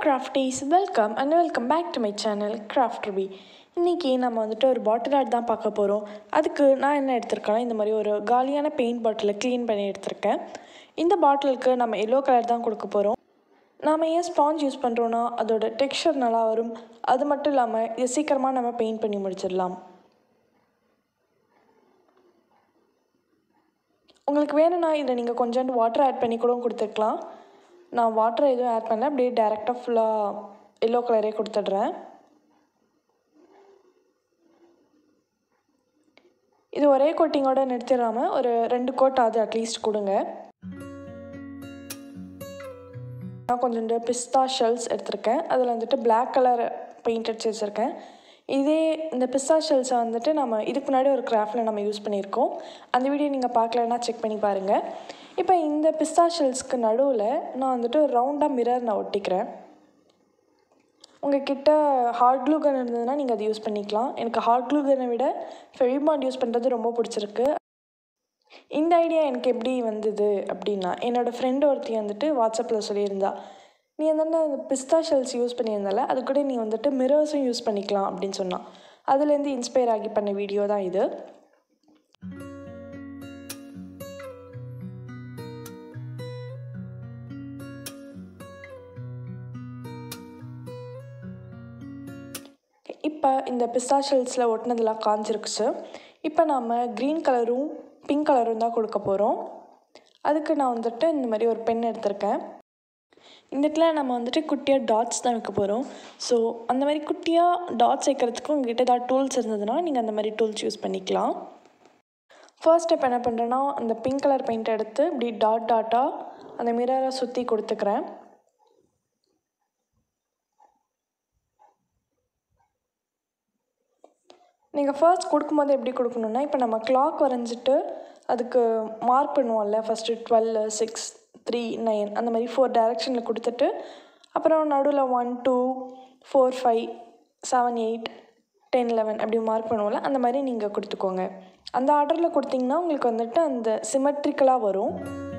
கிராஃப்டீஸ் welcome and welcome back to my channel craft Ruby இன்றைக்கி நம்ம வந்துட்டு ஒரு பாட்டில் ஆர்ட் தான் பார்க்க போகிறோம் அதுக்கு நான் என்ன எடுத்திருக்கேன்னா இந்த மாதிரி ஒரு காலியான பெயிண்ட் பாட்டிலை க்ளீன் பண்ணி எடுத்திருக்கேன் இந்த பாட்டிலுக்கு நம்ம எல்லோ கலர் தான் கொடுக்க போகிறோம் நாம் ஏன் ஸ்பாஞ்ச் யூஸ் பண்ணுறோன்னா அதோட டெக்ஸ்சர் நல்லா வரும் அது மட்டும் இல்லாமல் இது சீக்கிரமாக நம்ம பெயிண்ட் பண்ணி முடிச்சிடலாம் உங்களுக்கு வேணும்னா இதில் நீங்கள் கொஞ்சோண்டு வாட்டர் ஆட் பண்ணி கூட கொடுத்துக்கலாம் நான் வாட்டர் எதுவும் ஆட் பண்ணல அப்படியே டேரெக்டாக ஃபுல்லாக எல்லோ கலரே கொடுத்துட்றேன் இது ஒரே கோட்டிங்கோட நிறுத்திடாமல் ஒரு ரெண்டு கோட் ஆகுது அட்லீஸ்ட் கொடுங்க நான் கொஞ்சோண்டு பிஸ்தா ஷெல்ஸ் எடுத்திருக்கேன் அதில் வந்துட்டு பிளாக் கலர் பெயிண்ட் அடிச்சு வச்சுருக்கேன் இதே இந்த பிஸ்தா ஷெல்ஸை வந்துட்டு நம்ம இதுக்கு முன்னாடி ஒரு கிராஃப்டில் நம்ம யூஸ் பண்ணியிருக்கோம் அந்த வீடியோ நீங்கள் பார்க்கலன்னா செக் பண்ணி பாருங்கள் இப்போ இந்த பிஸ்தா ஷெல்ஸ்க்கு நடுவில் நான் வந்துட்டு ஒரு ரவுண்டாக மிரர் நான் ஒட்டிக்கிறேன் உங்கள் கிட்ட ஹார்ட் க்ளூ கன் இருந்ததுன்னா நீங்கள் அதை யூஸ் பண்ணிக்கலாம் எனக்கு ஹார்ட் க்ளூ கன்னை விட ஃபெவிபாண்ட் யூஸ் பண்ணுறது ரொம்ப பிடிச்சிருக்கு இந்த ஐடியா எனக்கு எப்படி வந்தது அப்படின்னா என்னோடய ஃப்ரெண்டு ஒருத்தி வந்துட்டு வாட்ஸ்அப்பில் சொல்லியிருந்தா நீ வந்து அந்த பிஸ்தா ஷெல்ஸ் யூஸ் பண்ணியிருந்தால அது கூட நீ வந்துட்டு மிரர்ஸும் யூஸ் பண்ணிக்கலாம் அப்படின்னு சொன்னான் அதுலேருந்து இன்ஸ்பயர் ஆகி பண்ண வீடியோ தான் இது இப்போ இந்த பிஸ்தா ஷெல்ஸில் ஒட்டினதெல்லாம் காஞ்சிருக்குச்சு இப்போ நாம் க்ரீன் கலரும் பிங்க் கலரும் தான் கொடுக்க போகிறோம் அதுக்கு நான் வந்துட்டு இந்த மாதிரி ஒரு பென் எடுத்திருக்கேன் இந்த இடத்துல நம்ம வந்துட்டு குட்டியாக டாட்ஸ் தான் வைக்க போகிறோம் ஸோ அந்த மாதிரி குட்டியாக டாட்ஸ் வைக்கிறதுக்கு உங்ககிட்ட ஏதாவது டூல்ஸ் இருந்ததுன்னா நீங்கள் அந்த மாதிரி டூல்ஸ் யூஸ் பண்ணிக்கலாம் ஃபர்ஸ்ட் ஸ்டெப் என்ன பண்ணுறேன்னா அந்த பிங்க் கலர் பெயிண்ட் எடுத்து இப்படி டாட் டாட்டாக அந்த மிரரை சுற்றி கொடுத்துக்கிறேன் நீங்கள் ஃபர்ஸ்ட் கொடுக்கும்போது எப்படி கொடுக்கணுன்னா இப்போ நம்ம கிளாக் வரைஞ்சிட்டு அதுக்கு மார்க் பண்ணுவோம்ல first twelve six three nine அந்த மாதிரி ஃபோர் டைரெக்ஷனில் கொடுத்துட்டு அப்புறம் நடுவில் one two four five seven eight ten eleven அப்படி மார்க் பண்ணுவோம்ல அந்த மாதிரி நீங்கள் கொடுத்துக்கோங்க அந்த ஆர்டரில் கொடுத்தீங்கன்னா உங்களுக்கு வந்துட்டு அந்த சிமெட்ரிக்கலாக வரும்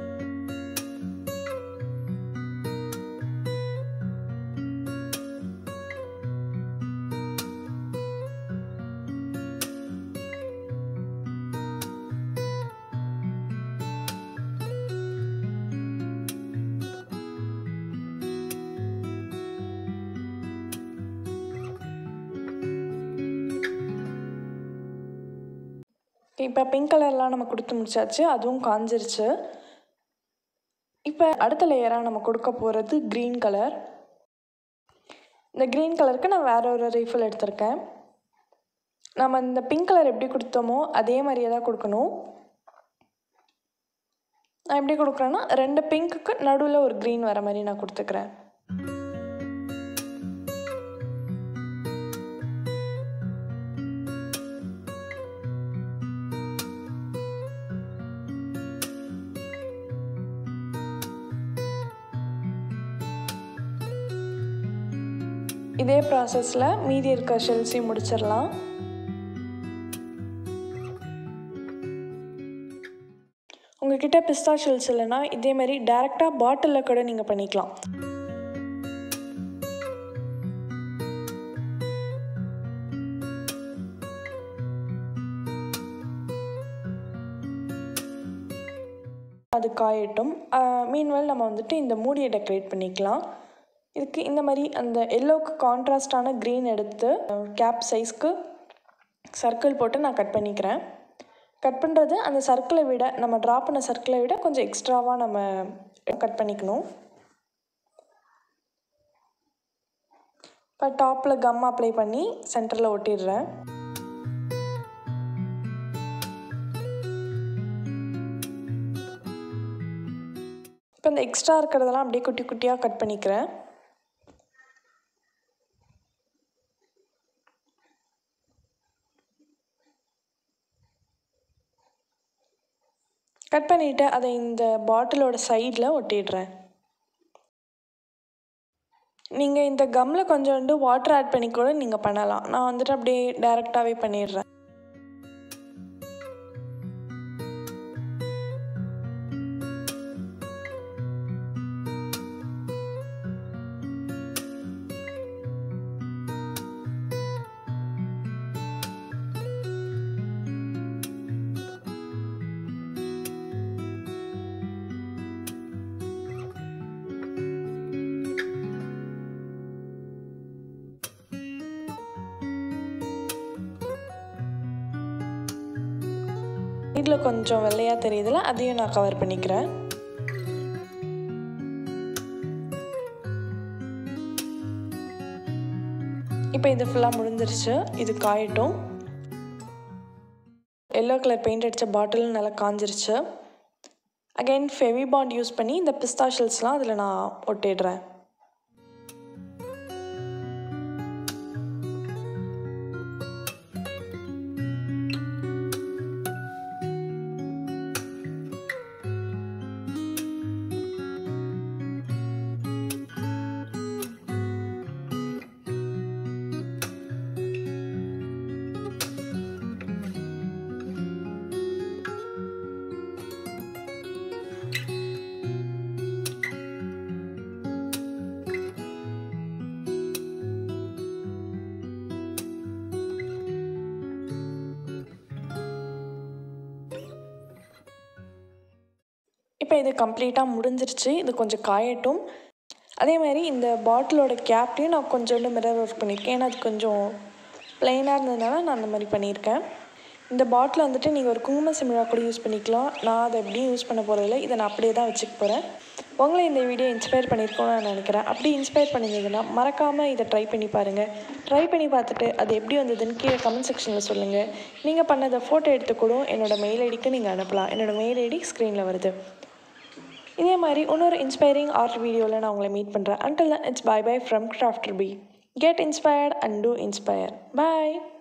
இப்போ பிங்க் கலர்லாம் நம்ம கொடுத்து முடிச்சாச்சு அதுவும் காஞ்சிருச்சு இப்போ அடுத்த லேயராக நம்ம கொடுக்க போகிறது க்ரீன் கலர் இந்த க்ரீன் கலருக்கு நான் வேற ஒரு ரீஃபில் எடுத்திருக்கேன் நம்ம இந்த பிங்க் கலர் எப்படி கொடுத்தோமோ அதே மாதிரியே தான் கொடுக்கணும் நான் எப்படி கொடுக்குறேன்னா ரெண்டு பிங்க்குக்கு நடுவில் ஒரு க்ரீன் வர மாதிரி நான் கொடுத்துக்கிறேன் இதே ப்ராசஸில் மீதி இருக்க ஷெல்ஸையும் முடிச்சிடலாம் உங்ககிட்ட பிஸ்தா ஷெல்ஸ் இல்லைன்னா இதே மாதிரி டேரெக்டாக பாட்டிலில் கூட நீங்கள் பண்ணிக்கலாம் அது காயட்டும் மீன்வெல் நம்ம வந்துட்டு இந்த மூடியை டெக்கரேட் பண்ணிக்கலாம் இதுக்கு இந்த மாதிரி அந்த எல்லோவுக்கு கான்ட்ராஸ்டான க்ரீன் எடுத்து கேப் சைஸ்க்கு சர்க்கிள் போட்டு நான் கட் பண்ணிக்கிறேன் கட் பண்ணுறது அந்த சர்க்கிளை விட நம்ம ட்ரா பண்ண சர்க்கிளை விட கொஞ்சம் எக்ஸ்ட்ராவாக நம்ம கட் பண்ணிக்கணும் இப்போ டாப்பில் கம் அப்ளை பண்ணி சென்டரில் ஒட்டிடுறேன் இப்போ இந்த எக்ஸ்ட்ரா இருக்கிறதெல்லாம் அப்படியே குட்டி குட்டியாக கட் பண்ணிக்கிறேன் கட் பண்ணிவிட்டு அதை இந்த பாட்டிலோட சைடில் ஒட்டிடுறேன் நீங்கள் இந்த கம்மில் கொஞ்சோண்டு வாட்டர் ஆட் பண்ணி கூட நீங்கள் பண்ணலாம் நான் வந்துட்டு அப்படியே டைரெக்டாகவே பண்ணிடுறேன் முதுகில் கொஞ்சம் வெள்ளையாக தெரியுதுல அதையும் நான் கவர் பண்ணிக்கிறேன் இப்போ இது ஃபுல்லாக முடிஞ்சிருச்சு இது காயட்டும் எல்லோ கலர் பெயிண்ட் அடித்த பாட்டில் நல்லா காஞ்சிருச்சு அகைன் ஃபெவி பாண்ட் யூஸ் பண்ணி இந்த பிஸ்தா ஷெல்ஸ்லாம் அதில் நான் ஒட்டிடுறேன் இப்போ இது கம்ப்ளீட்டாக முடிஞ்சிருச்சு இது கொஞ்சம் காயட்டும் அதே மாதிரி இந்த பாட்டிலோட கேப்லேயும் நான் கொஞ்சோண்டு மிரர் ஒர்க் பண்ணியிருக்கேன் ஏன்னா அது கொஞ்சம் ப்ளைனாக இருந்ததுனால நான் அந்த மாதிரி பண்ணியிருக்கேன் இந்த பாட்டில் வந்துட்டு நீங்கள் ஒரு குங்கும சிமிழா கூட யூஸ் பண்ணிக்கலாம் நான் அதை எப்படியும் யூஸ் பண்ண போகிறதில்ல இதை நான் அப்படியே தான் வச்சுக்க போகிறேன் உங்களை இந்த வீடியோ இன்ஸ்பயர் பண்ணியிருக்கோன்னு நான் நினைக்கிறேன் அப்படி இன்ஸ்பயர் பண்ணியிருந்ததுன்னா மறக்காமல் இதை ட்ரை பண்ணி பாருங்கள் ட்ரை பண்ணி பார்த்துட்டு அது எப்படி வந்ததுன்னு கீழே கமெண்ட் செக்ஷனில் சொல்லுங்கள் நீங்கள் பண்ணதை ஃபோட்டோ எடுத்து கூட என்னோடய மெயில் ஐடிக்கு நீங்கள் அனுப்பலாம் என்னோடய மெயில் ஐடி ஸ்க்ரீனில் வருது இதே மாதிரி இன்னொரு இன்ஸ்பைரிங் ஆர்ட் வீடியோவில் நான் உங்களை மீட் பண்ணுறேன் until it's bye bye from crafter B get inspired and to inspire bye